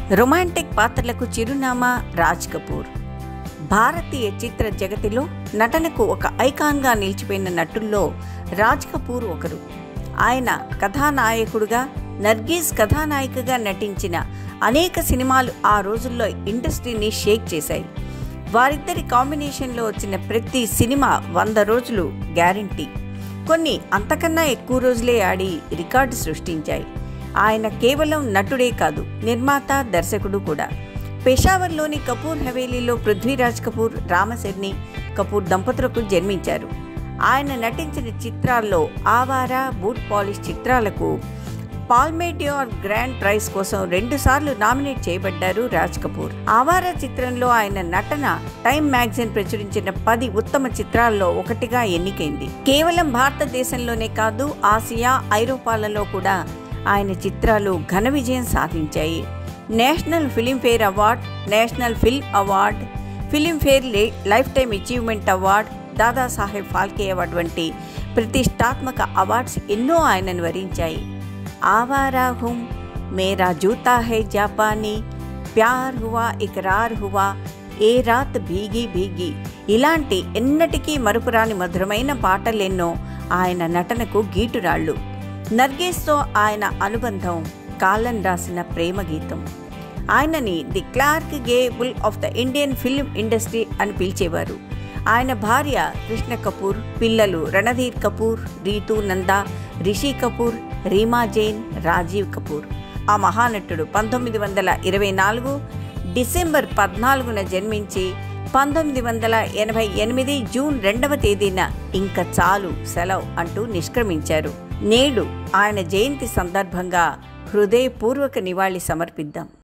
romantic పాత్రలకు చిరునామా రాజ్ కపూర్ భారతీయ చిత్ర జగతిలో నటనకు ఒక ఐకాన్గా నిలిచిపోయిన నటుల్లో రాజ్ కపూర్ ఒకరు ఆయన కథానాయకుడుగా నర్గీస్ కథానాయికగా నటించిన అనేక సినిమాలు ఆ రోజుల్లో ఇండస్ట్రీని షేక్ చేశాయి వారిద్దరి కాంబినేషన్లో వచ్చిన ప్రతి సినిమా వంద రోజులు గ్యారంటీ కొన్ని అంతకన్నా ఎక్కువ రోజులే ఆడి రికార్డు సృష్టించాయి ఆయన కేవలం నటుడే కాదు నిర్మాత దర్శకుడు కూడా పెషావర్లోని కపూర్ హవేలీలో పృథ్వీరాజ్ కపూర్ రామశెర్ని కపూర్ దంపతులకు జన్మించారు ఆయన నటించిన చిత్రాల్లో ఆవారా బూట్ పాలిష్ చిత్రాలకు పాల్మేటియోర్ గ్రాండ్ ప్రైజ్ కోసం రెండుసార్లు నామినేట్ చేయబడ్డారు రాజ్ కపూర్ ఆవారా చిత్రంలో ఆయన నటన టైమ్ మ్యాగజైన్ ప్రచురించిన పది ఉత్తమ చిత్రాల్లో ఒకటిగా ఎన్నికైంది కేవలం భారతదేశంలోనే కాదు ఆసియా ఐరోపాలలో కూడా ఆయన చిత్రాలు ఘన విజయం సాధించాయి national Filmfare award national film award Filmfare lifetime achievement award Dadasaheb Phalke award వంటి ప్రతిష్టాత్మక అవార్డ్స్ ఎన్నో ఆయనను వరించాయి ఆవారా హుమ్ మేరా జూతా హై జాపానీ ప్యార్ హువా ఇకరార్ హువా ఏ రాత్ భీగి భీగి ఇలాంటి ఎన్నటికీ మరుపురాని మధురమైన పాటలెన్నో ఆయన నటనకు గీటురాళ్ళు నర్గేస్తో ఆయన అనుబంధం కాలన్ రాసిన ప్రేమ గీతం ఆయనని the Clark Gable of the Indian film industry అని పిలిచేవారు ఆయన భార్య కృష్ణ కపూర్ పిల్లలు రణధీర్ కపూర్ రీతూ నందా రిషి కపూర్ రీమా జైన్ రాజీవ్ కపూర్ ఆ మహానటుడు పంతొమ్మిది వందల ఇరవై నాలుగు డిసెంబర్ పద్నాలుగున జన్మించి పంతొమ్మిది వందల ఎనభై ఎనిమిది జూన్ రెండవ తేదీన ఇంక చాలు సెలవు అంటూ నిష్క్రమించారు నేడు ఆయన జయంతి సందర్భంగా హృదయపూర్వక నివాళి సమర్పిద్దాం